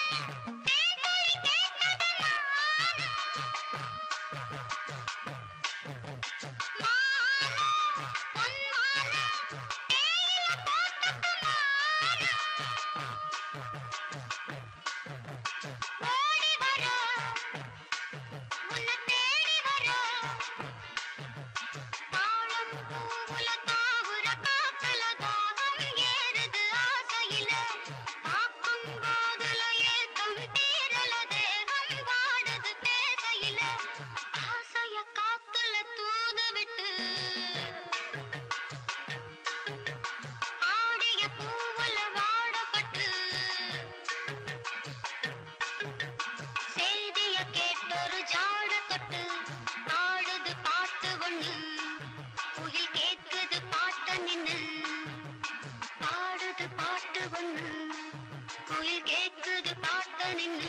செய்திய கேட்டொரு ஜாட தொட்டு ஆடுது பாட்டு ஒண்ணு குயில் கேக்குது பாட்ட நின்னு பாடுது பாட்டு ஒண்ணு குயில் கேக்குது பாட்ட நின்னு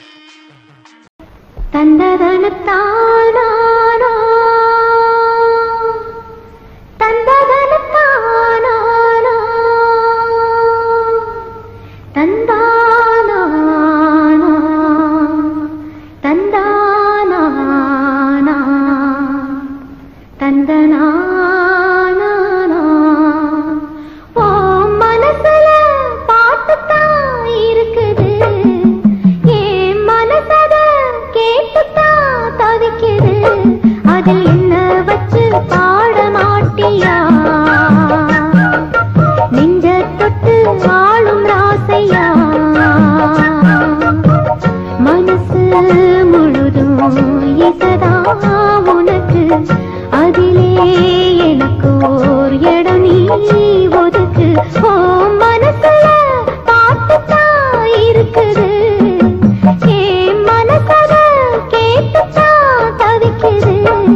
தந்ததனத்தானா தந்ததனத்தானா தந்தானா தந்தானா தந்தனானா ஓ மனசுல பாட்டுத்தான் இருக்குது ஏன் மனசத கேட்டுத்தான் தவிக்குது அதில் என்ன வச்சு பாட மாட்டியா நெஞ்ச தொட்டு ஆளும் ராசையா மனசு முழுதும் இசதா உனக்கு அதிலே எனக்கு ஓர் இடம் நீ ஒதுக்கு ஓ மனசுல பாட்டுத்தான் இருக்குது ஏன் மனசத கேட்டுத்தான் தவிக்குது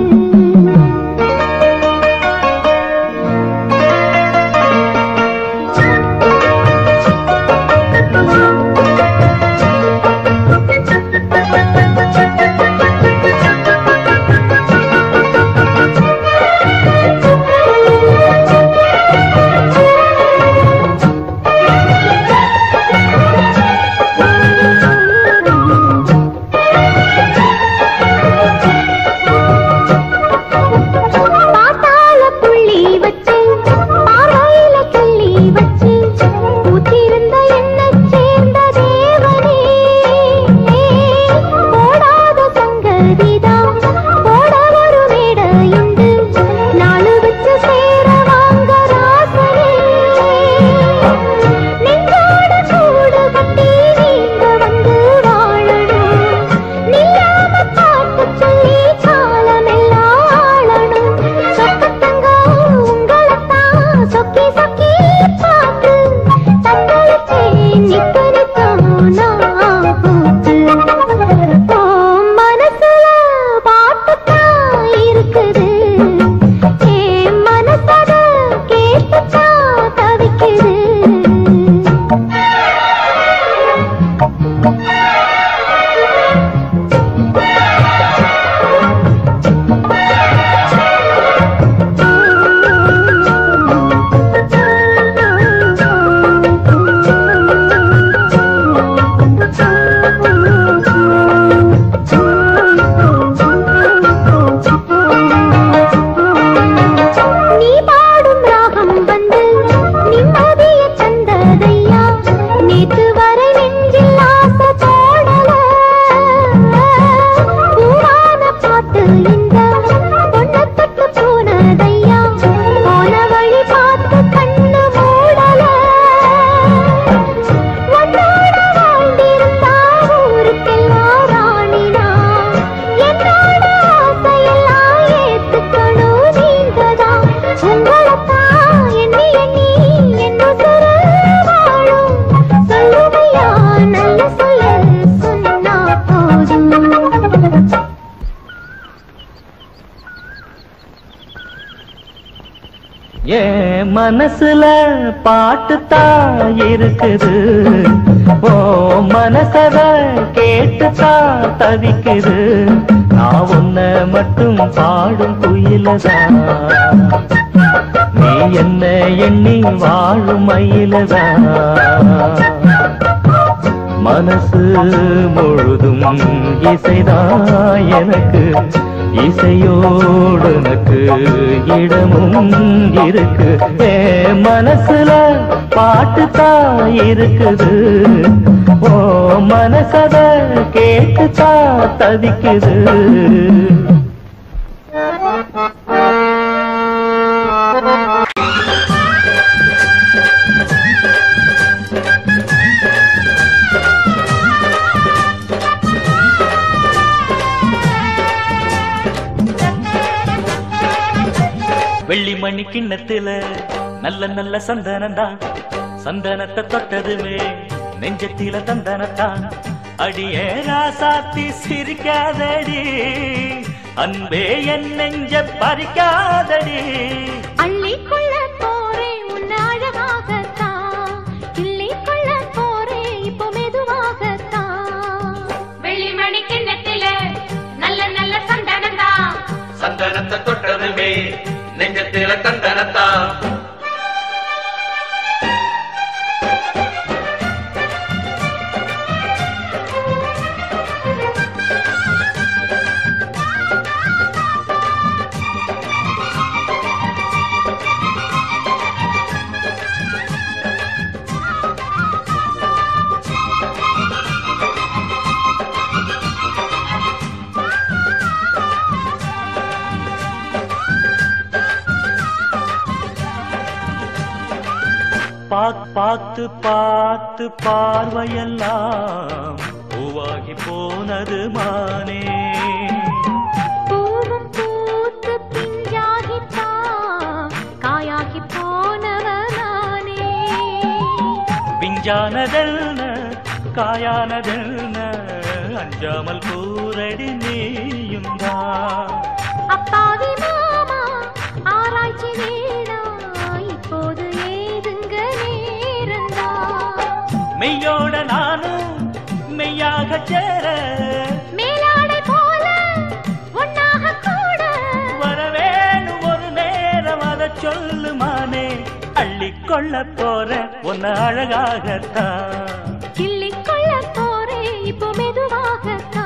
பாத்தாள புள்ளி வச்சு பார்வையில சொல்லி வச்சு பூத்திருந்த என்னைச் சேர்ந்த தேவனே போடாத சங்கதிதான் போட ஒரு மேடையுண்டு நாலு வச்சு சேர வாங்க ராசனே நெஞ்சோட கூடு கட்டி நீங்க வந்து வாழணும் நில்லாம பாட்டு சொல்லி காலமெல்லாம் ஆளணும் சொக்கத்தங்க உங்களைத்தான் சொக்கி சொக்கி பார்த்து தத்தளிச்சே நித்து நித்தம் நான் பூத்து ஓ மனசுல பாட்டுத்தான் இருக்குது என் மனசத கேட்டுத்தான் தவிக்குது நீ பாடும் ராகம் வந்து நிம்மதிய தந்ததையா நேத்து வரை நெஞ்சில் ஆசை போடல பூவான பாட்டு இந்த பொண்ணை தொட்டு போனதையா போன வழி பார்த்து கண்ணு மூடல உன்னோட வாழ்ந்திருந்தா ஊருக்கெல்லாம் ராணினா என்னோட ஆசையெல்லாம் ஏத்துக்கணும் நீங்கதான் உங்களைத்தான் எண்ணி எண்ணி என்ன சுரு வாழும் சொல்லுமையா நல்ல சொல்ல சொன்னா போதும் ஏன் மனசுல பாட்டுத்தான் இருக்குது ஓ மனசத கேட்டுத்தான் தவிக்குது நான் உன்னை மட்டும் பாடும் குயிலதான் நீ என்ன எண்ணி வாழும் மயிலதான் மனசு முழுதும் இசைதான் எனக்கு இசையோடு எனக்கு இடமும் இருக்கு ஏ மனசுல பாட்டு தான் இருக்குது ஓ மனசத கேட்டு தான் தவிக்குது வெள்ளி மணி கிண்ணத்துல நல்ல நல்ல சந்தனம்தான் சந்தனத்தை தொட்டதுமே நெஞ்சத்தில தந்தனத்தான் அடியே ராசாத்தி சிரிக்காதடி அன்பே என் நெஞ்ச பறிக்காதடி அள்ளிக்கொள்ள போறேன் உன்னை அழகாகத்தான் கிள்ளிக்கொள்ள போறேன் இப்போ மெதுவாகத்தான் வெள்ளிமணி கிண்ணத்தில நல்ல நல்ல சந்தனம்தான் சந்தனத்தை தொட்டதுமே நெஞ்சத்தில தந்தனத்தான் பாத் பார்த்து பார்த்து பார்வையெல்லாம் பூவாகி போனது மானே பூவும் பூத்து பிஞ்சாகித்தான் காயாகி போனவனானே விஞ்ஞானதென்ன காயானதென்ன அஞ்சாமல் கூரடி நீயும் தான் அப்பாவி மாமா ஆராய்ச்சி வேணா இப்போது ஏதுங்க நேரந்தா மெய்யோட நானும் மெய்யாக சேர மேலாடை போல ஒன்னாக கூட வரவேணும் ஒரு நேரம் அதை சொல்லுமானே அள்ளிக்கொள்ள போற உன்னை அழகாகத்தான் கிள்ளிக்கொள்ள போறேன் இப்போ மெதுவாகத்தான்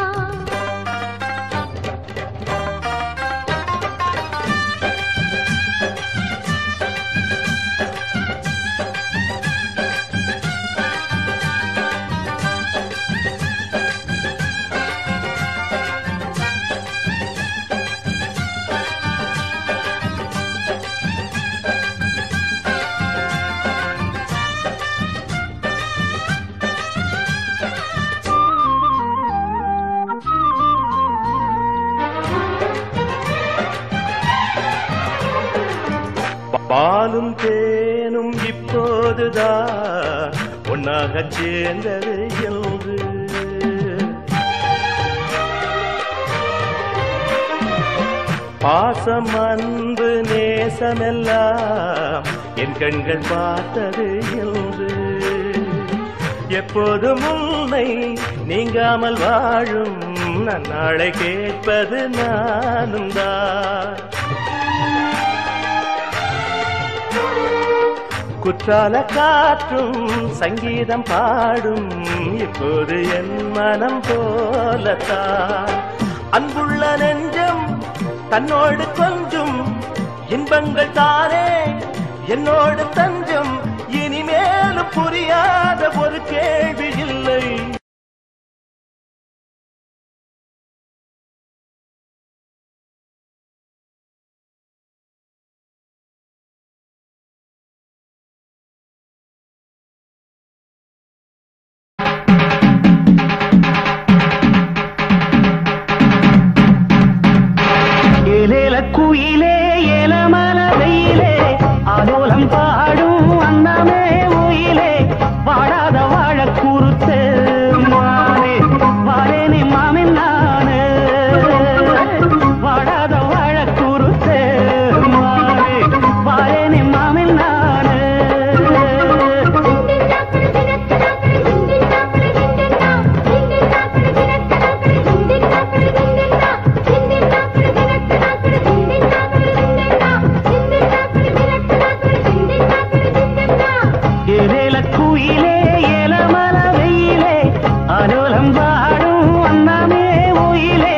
பாலும் தேனும் இப்போதுதான் ஒன்னாக சேர்ந்தது என்று பாசம் அன்பு நேசமெல்லாம் என் கண்கள் பார்த்தது என்று எப்போதும் உன்னை நீங்காமல் வாழும் நன்னாளை கேட்பது நானும் தான் குற்றால காற்றும் சங்கீதம் பாடும் இப்போது என் மனம் போலத்தான் அன்புள்ள நெஞ்சம் தன்னோடு கொஞ்சம் இன்பங்கள் தானே என்னோடு தஞ்சம் இனிமேலும் புரியாத ஒரு கேள்வி இல்லை ஏலேல குயிலே ஏலமல வெயிலே ஆலோலம் பாடும் அன்னமே உயிலே வாடாத வாழ குறுத்து ஆலோலம் வாடும் அண்ணாமே உயிலே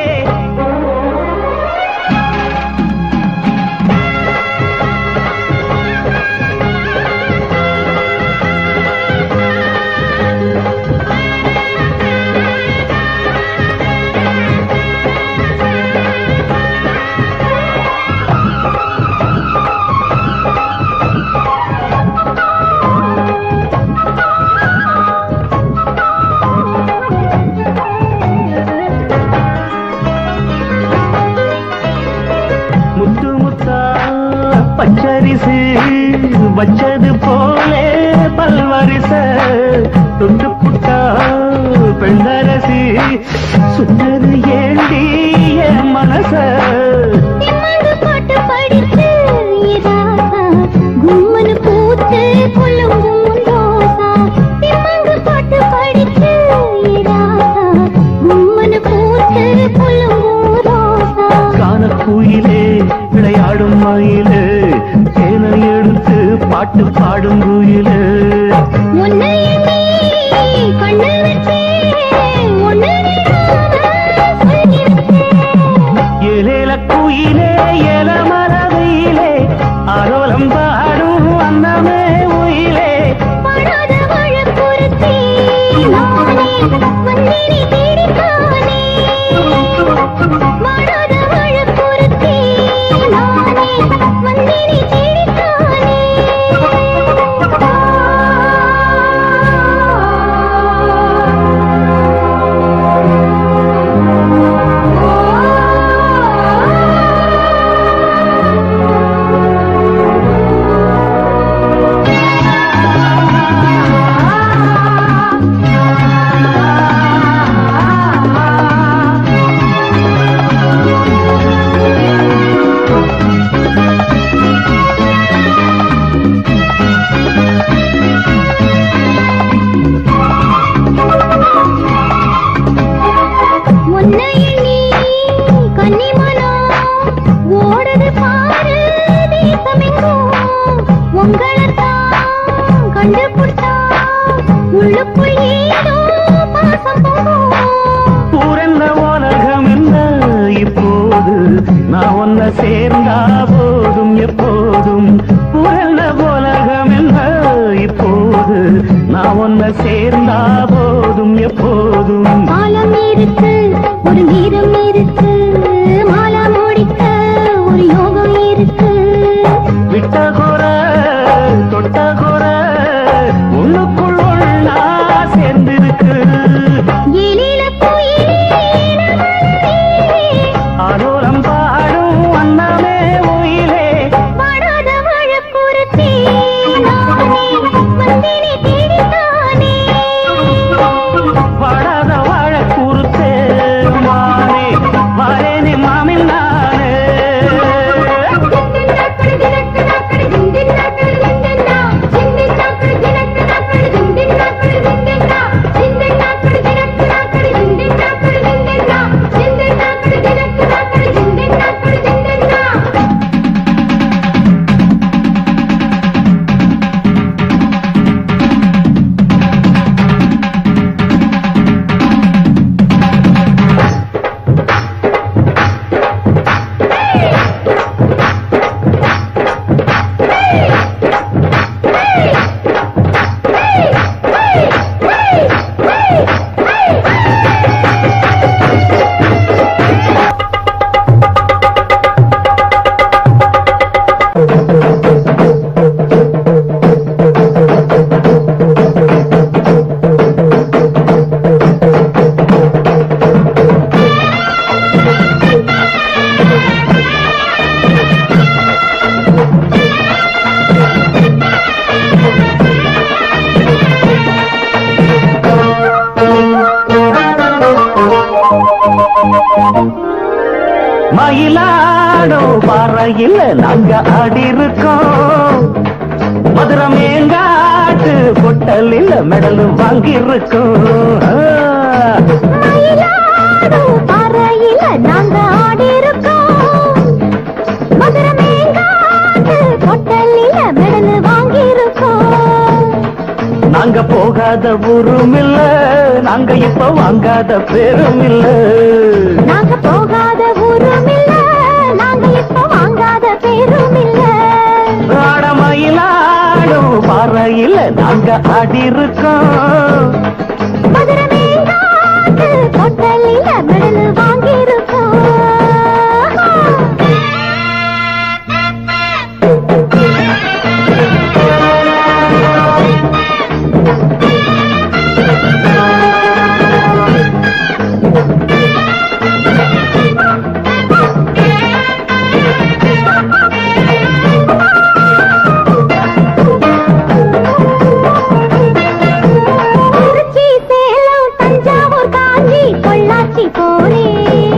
முத்து முத்தா பச்சரிசு வச்சது போலே பல்வரிச துண்டு புட்டா பெண்ணரசி சுத்தது ஏண்டி என் மனச திம்மங்கு பாட்டு படிச்சு இராசா கும்மனு பூத்து புல்லுங்கும் ரோசா திம்மங்கு பாட்டு படிச்சு இராசா கும்மனு பூத்து புல்லுங்கும் ரோசா காண குயிலே விளையாடும் மயிலே தேனை எடுத்து பாட்டு பாடும் குயிலே உன்னை எண்ணி கண்ணு வச்சே ஒன்னு சொல்லி வச்சேன் ஏலேல குயிலே ஏல மரவிலே ஆலோலம் பாடும் அன்னமே உயிலே படாத வழக்குறுத்தி நானே வந்தினி தேடித்தானே படாத வழக்குறுத்தி நானே வந்தினி தேடித்தானே உன்னை எண்ணி கன்னிமனம் ஓடுது பாரு தேசமெங்கும் உங்களைத்தான் கண்டுபிடிச்சா உள்ளுக்குள் ஏதோ பாசம் போகும் பூரென்ன உலகம் என்ன இப்போது நான் ஒன்ன சேர்ந்தா போதும் எப்போதும் பூரென்ன உலகம் என்ன இப்போது நான் ஒன்ன சேர்ந்தா போதும் எப்போதும் காலம் இருக்கு ஒரு நேரம் இருக்கு மாலா முடிக்க ஒரு யோகம் இருக்கு விட்ட குற தொட்ட குற உள்ளுக்குள் ஒண்ணா சேர்ந்திருக்கு எழில குயிலே ஆலோலம் பாடும் அன்னமே உயிலே படாத வழக்குறுத்தி நானே வந்தினி தேடித்தானே படாத வாழ குறுத்தே மானே வரேனே மாமின் நானே மயிலாடோ பாறையில் நாங்க ஆடி இருக்கோம் மதுரை மேங்காட்டு பொட்டலில் மெடல் வாங்கியிருக்கோம் மயிலாடும் பாறையில நாங்க ஆடியிருக்கோம். மதுரை மேங்காட்டு கொட்டலில மெடல் வாங்கியிருக்கோம். நாங்க போகாத ஊரும் இல்ல நாங்க இப்ப வாங்காத பேரும் இல்ல நாங்க போகாத ஊரும் இல்ல நாங்க இப்ப வாங்காத பேரும் இல்ல ஆடமயிலாடும் பாறையில நாங்க ஆடி இருக்கோம் மதுரமே காட்டு பொட்டலில மெடல் வாங்கியிருக்கோம் திருச்சி சேலம் தஞ்சாவூர் காஞ்சி பொள்ளாச்சி போனே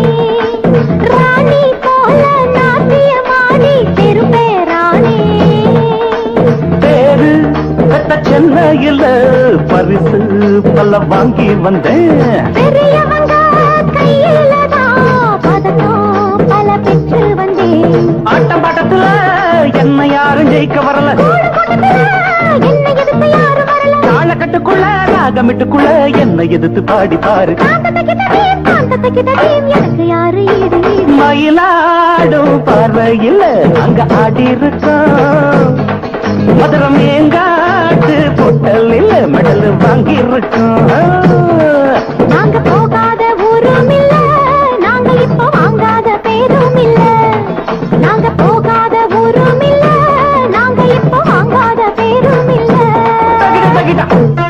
ராணி போல நாட்டியமாடி திருப்பேரானே பேரு கட்ட சென்னையில பரிசு பல வாங்கி வந்தேன் பெரியவங்க கையில தான் பதக்கம் பல பெற்று வந்தேன் ஆட்டம் பாட்டத்துல என்ன யாரும் ஜெயிக்க வரல கூடு கூட்டத்துல என்னை எதிர்த்து யாரும் வரல தாளக்கட்டுக்குள்ள ராகமிட்டுக்குள்ள என்ன எதிர்த்து பாடி பாரு காந்தத்தை கிட்டதேம் காந்தத்தை கிட்டதேம் எனக்கு யாரு ஈடு ஈடு மயிலாடும் பார்வையில் அங்க ஆடி இருக்கோம் மதுரம் எங்காட்டு பொட்டலில் மெடல் வாங்கி இருக்கோம் நாங்க போகாத ஊரும் இல்ல நாங்க இப்ப வாங்காத பேரும் இல்ல நாங்க போகாத ஊரும் இல்ல நாங்க இப்ப வாங்காத பேரும் இல்ல தகிட, தகிட.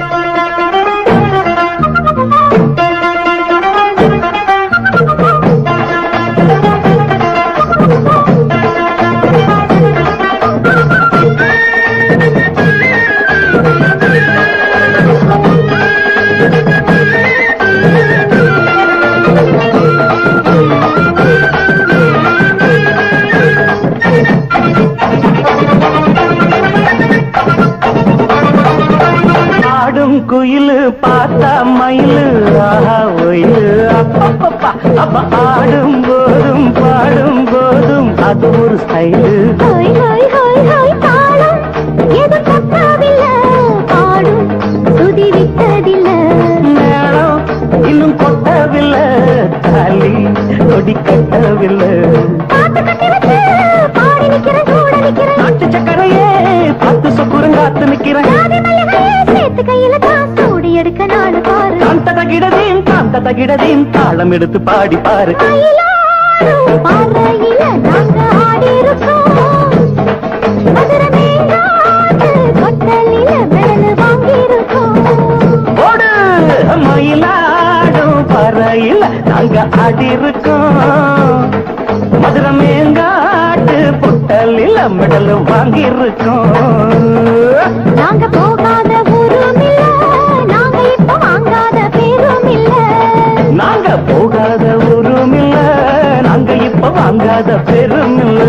ஆடும் குயிலு பார்த்தா மயிலு ஆஹா ஒயிலு அப்பப்பப்பா அப்ப ஆடும் போதும் பாடும் போதும் அது ஒரு ஸ்டைலு ஹோய் ஹோய் ஹோய் ஹோய் தாளம் எது தப்பாவில்ல பாடும் துதி விட்டதில்ல மேளம் இன்னும் கொட்டவில்லை தாலி கொடி கட்டவில்லை பாட்டு கட்டி வச்சு பாடி நிக்கிறேன் கூட நிக்கிறேன் நாட்டு சக்கரையே பார்த்து சொக்குறங்காத்து நிக்கிறேன் ஜாதி மல்லிகையே சேர்த்து கையில தான் சூடி எடுக்க நாடு பாரு காந்த தகிடதையும் காந்த தகிடதையும் தாளம் எடுத்து பாடி பாரு மயிலாடும் பார்வையில நாங்க ஆடி இருக்கோம் மதுரமே காட்டு கொட்டலில மெடல் வாங்கியிருக்கோம் ஓடு மயிலாடும் பறையில் நாங்க ஆடி இருக்கோம் மதுரை மேங்காட்டு பொட்டலில் மெடல் வாங்கி இருக்கோம் நாங்க போகாத ஊரும் இல்ல நாங்க இப்ப வாங்காத பேரும் இல்ல நாங்க போகாத ஊரும் இல்ல நாங்க இப்ப வாங்காத பெரும் இல்ல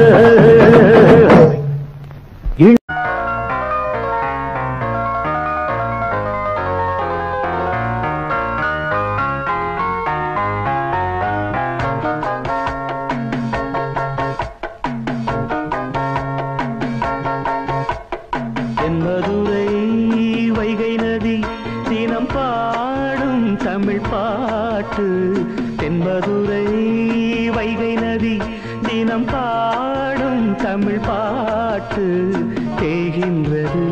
தென்மதுரை வைகை நதி தினம் பாடும் தமிழ் பாட்டு தென்மதுரை வைகை நதி தினம் பாடும் தமிழ் பாட்டு தேகின்றது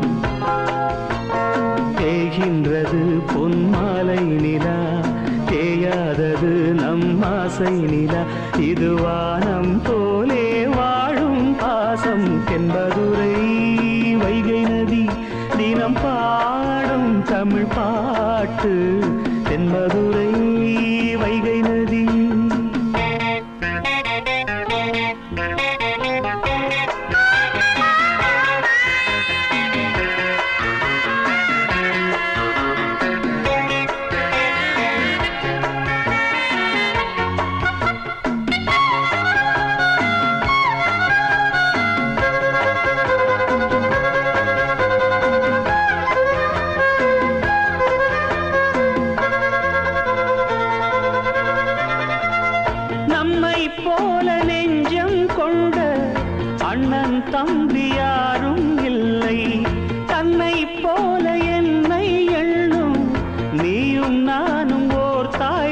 தேகின்றது பொன்மாலை நிலா தேயாதது நம் ஆசை நிலா இது வானம் போலே வாழும் பாசம் தென்பதுரை வைகை நதி தினம் பாடும் தமிழ் பாட்டு தென்மதுரை வைகை நதி நம்மை போல நெஞ்சம் கொண்ட அண்ணன் தம்பி யாரும் இல்லை தன்னை போல என்னை எண்ணும் நீயும் நான்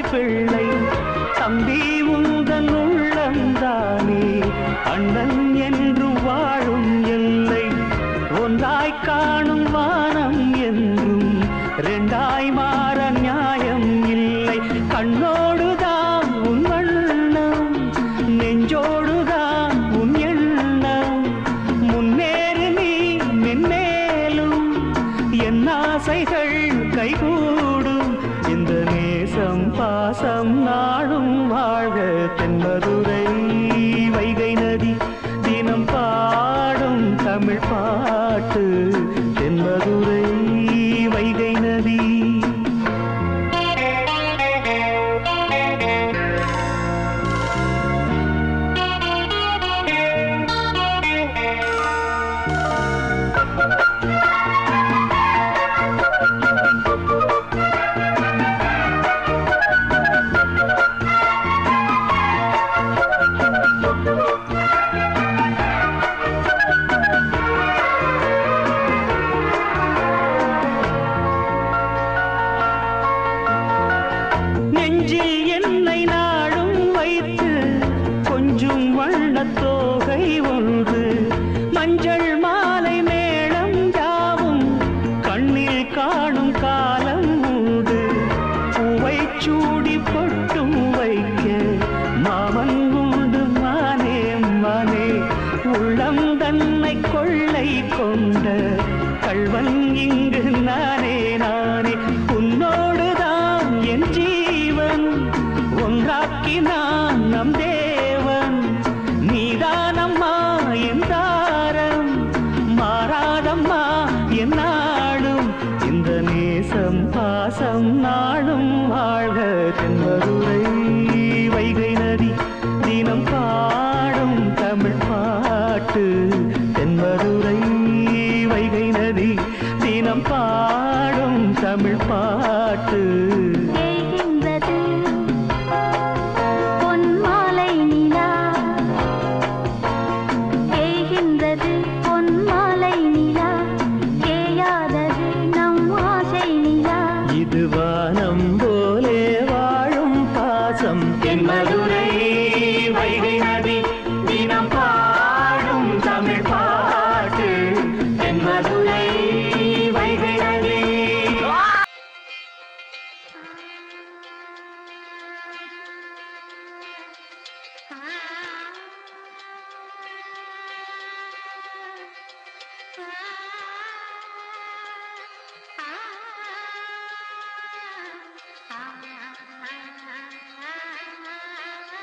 பிள்ளை தம்பி உந்தன் உள்ளந்தானே அண்ணன் என்றும் வாழும் எல்லை ஒன்றாய் காணும் வானம் என்றும் ரெண்டாய் மாற நியாயம் இல்லை கண்ணோடுதான் உன் வண்ணம் நெஞ்சோடுதான் உன் எண்ணம் முன்னேறு நீ மென்மேலும் என் ஆசைகள் கைகூடும் இந்த நேசம் பாசம் நாடும் வாழ்க தென்மதுரை வைகை நதி தினம் பாடும் தமிழ் பாட்டு தென்மதுரை வைகை நதி நெஞ்சில் என்னை நாடும் வைத்து கொஞ்சம் வண்ணத் தோகை ஒன்று மஞ்சள் மாலை மேளம் யாவும் கண்ணில் காணும் காலம் உண்டு பூவை சூடி பொட்டும் வைக்க மாமன் உண்டு மானே மானே உள்ளம் தன்னை கொள்ளை கொண்ட கள்வன் இங்கு நானே நானே உன்னோடுதான் என் ஜீவன் ஒன்றாக்கினான் நம் தேவன் நீதானம்மா என் தாரம் மாறாதம்மா என் நாடும் இந்த நேசம் பாசம் நாடும் வாழ்க தென்மதுரை வைகை நதி தினம் பாடும் தமிழ் பாட்டு தென்மதுரை வைகை நதி தினம் பாடும் தமிழ் பாட்டு தேய்கின்றது பொன்மாலை நிலா தேய்கின்றது பொன்மாலை நிலா தேயாதது நம் ஆசை நிலா இது வானம் போலே வாழும் பாசம் தென்மதுரை வைகை நதி தினம் பாடும் தமிழ் பாட்டு தென்மதுரை வைகை நதி ஆ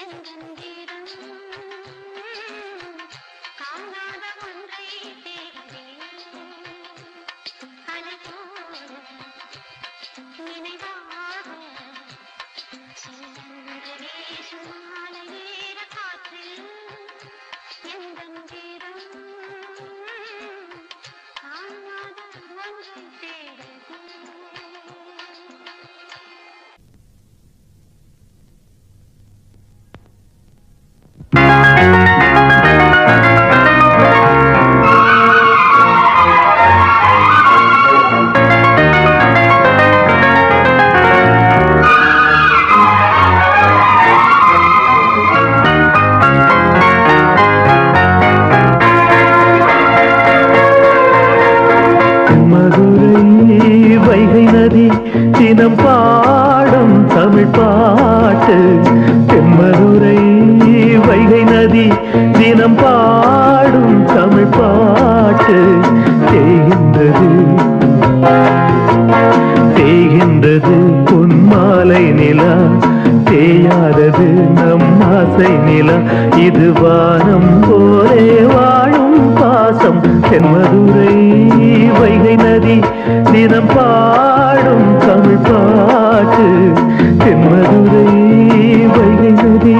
எங்கெங்கிலும் காணாத ஒன்றை தேடுவேன் அலை போல நினைவாக செல்லென்று வீசும் மாலை நேர காற்றில் எங்கெங்கிலும் காணாத ஒன்றை தேடுவேன் மதுரை வைகை நதி தினம் பாடும் தமிழ் பாட்டு தென்மதுரை வைகை நதி தினம் பாடும் தமிழ் பாட்டு தேகின்றது தேகின்றது பொன்மாலை நிலா தேயாதது நம் ஆசை நிலா இது வானம் போலே வாழும் பாசம் தென்மதுரை வைகை நதி தினம் பாடும் தமிழ் பாட்டு தென்மதுரை வைகை நதி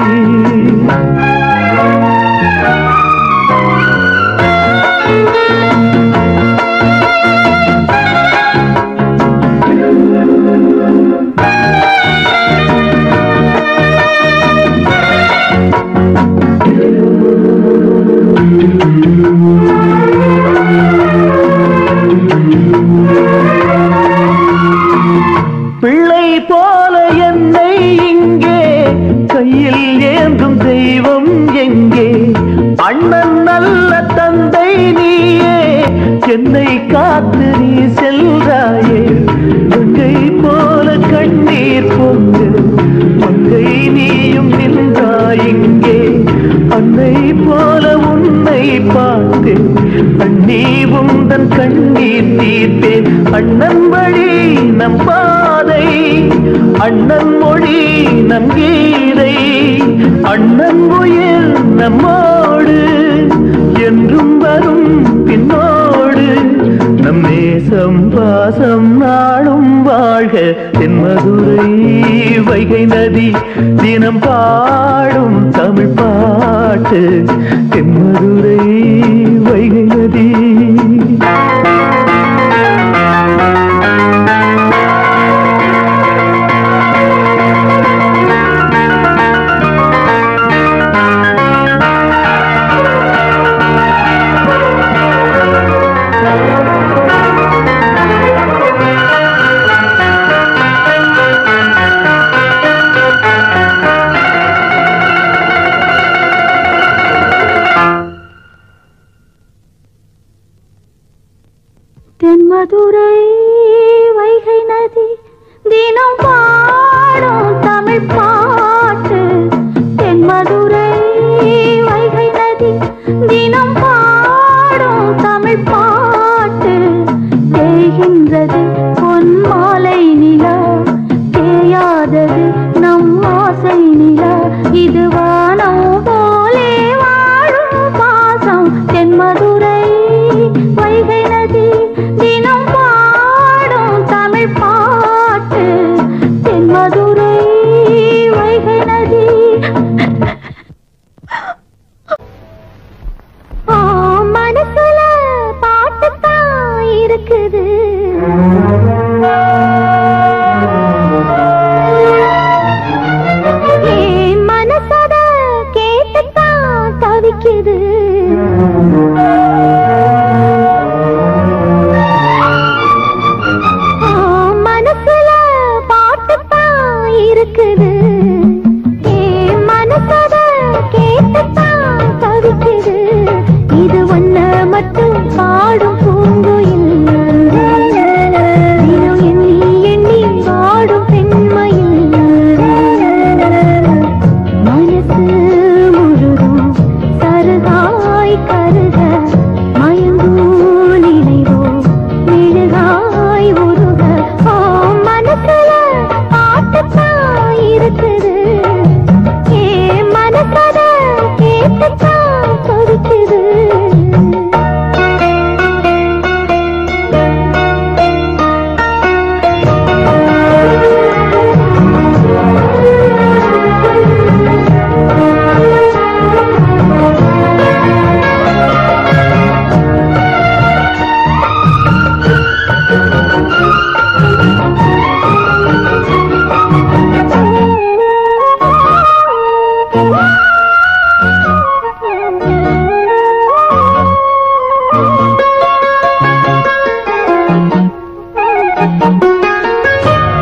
பிள்ளை போல என்னை இங்கே கையில் ஏந்தும் தெய்வம் எங்கே அண்ணன் நல்ல தந்தை நீயே என்னை காத்து நீ செல்றாயே மங்கை போல கண்ணீர் பொங்கு மங்கை நீயும் நின்றாய் இங்கே அன்னை போல உன்னை பார்த்து அண்ணி உந்தன் கண்ணீர் தீர்த்தேன் அண்ணன் வழி நம் பாதை அண்ணன் மொழி நம் கீதை அண்ணன் உயிர் நம்மோடு என்றும் வரும் பின்னோடு நம் நேசம் பாசம் நாளும் வாழ்க தென்மதுரை வைகை நதி தினம் பாடும் தமிழ் பாட்டு தென்மதுரை வைகை நதி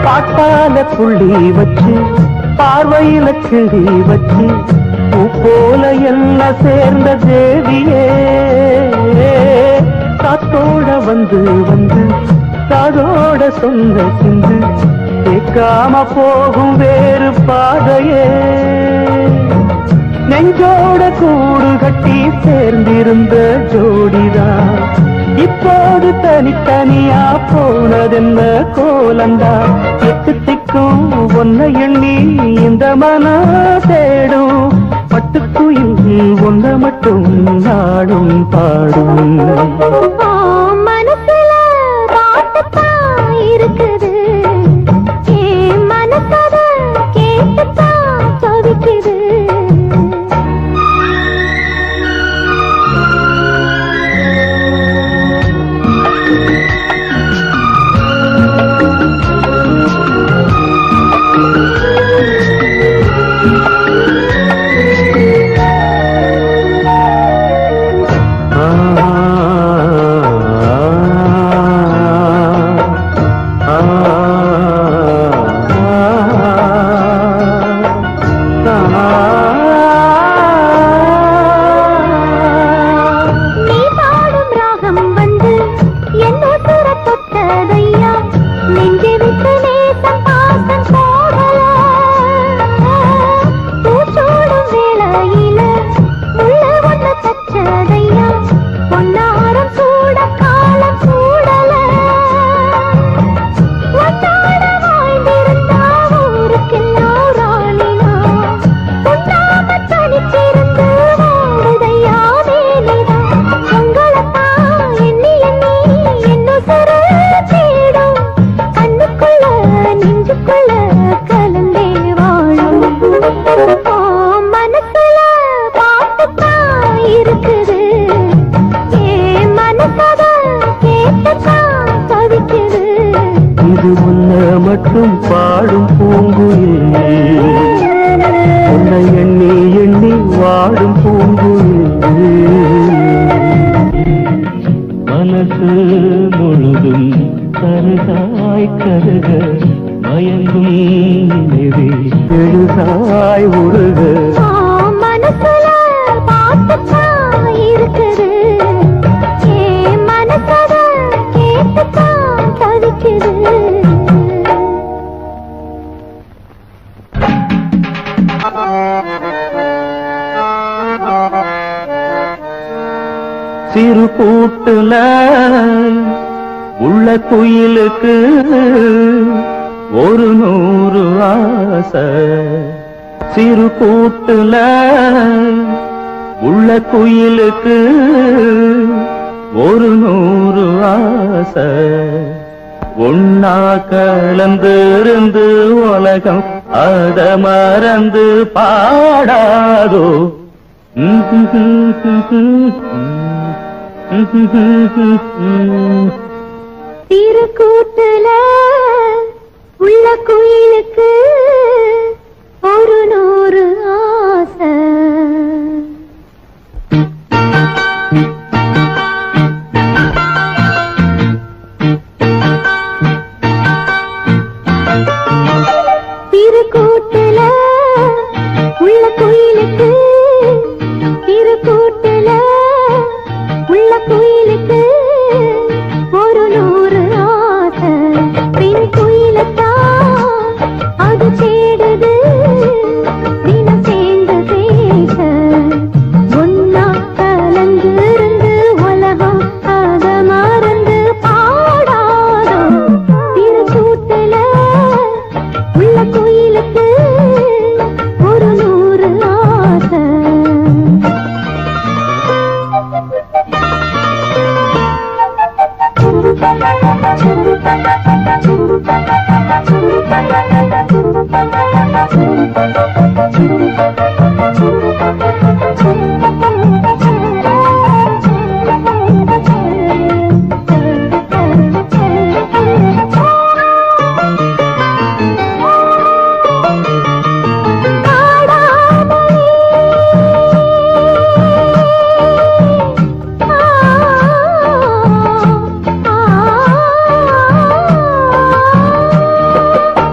பாட்டால புள்ளி வச்சு பார்வையில கிளி வச்சு பூ போல எல்லாம் சேர்ந்த தேவியே காத்தோட வந்து வந்து காதோட சொந்த சிந்து கேட்காம போகும் வேறு பாதையே நெஞ்சோட கூடு கட்டி சேர்ந்திருந்த ஜோடிதான் இப்போது தனித்தனியா போனதென்ன கோலந்தா எட்டு திக்கும் ஒன்ன எண்ணி இந்த மன தேடும் பட்டுக்குயில் ஒன்ன மட்டும் நாடும் பாடும் ஆ, மனசுல பாட்டுத்தான் இருக்குது என் மனசத கேட்டுத்தான் தவிக்குது நீ பாடும் ராகம் வந்து என் உசுர தொட்டதையா நெஞ்சை விட்டு நேசம் பாசம் போகல பூச்சோடும் வேளையில முள்ள ஒண்ணு தச்சதையா பொன்னாரம் சூட காலம் சூடல ஒன்னாட வாழ்ந்திருந்தா ஊருக்கெல்லாம் ராணினா உண்ணாம தனிச்சிருந்து வாழுதையா வேலைதா உங்களைத்தான் எண்ணி எண்ணி என்னுசுர தேடும் கண்ணுக்குள்ள நெஞ்சுக்குள்ள கலந்தே வாழும் ஓ, மனசுல பாட்டுத்தான் இருக்குது என் மனசத கேட்டுத்தான் தவிக்குது இது உன்ன மட்டும் பாடும் பூங்குயில் உன்னை எண்ணி எண்ணி வாடும் பூங்குயில் மனசு முழுதும் கருதாய் கருக மயங்கும் நிதி எழுதாய் உருக ஆ, மனசுல பாட்டுத்தான் இருக்குது என் மனசத கேட்டுத்தான் தவிக்குது சிறு கூட்டுல உள்ள குயிலுக்கு ஒரு நூறு ஆசை சிறு கூட்டுல உள்ள குயிலுக்கு ஒரு நூறு ஆசை ஒன்னா கலந்திருந்து உலகம் அத மறந்து பாடாதோ திருக்கூட்டுல உள்ள குயிலுக்கு ஒரு நூறு ஆசை திருக்கூட்டுல உள்ள குயிலுக்கு திருக்கூட்டுல உள்ள குயிலுக்கு ஒரு நூறு ஆசை பெண் குயிலத்தான் அது தேடுது தினம் சேர்ந்து பேச ஒன்னா கலந்திருந்து உலகம் அத மறந்து பாடாதோ திருக்கூட்டுல உள்ள குயிலுக்கு ஒரு நூறு ஆசை ஆ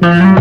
ஆ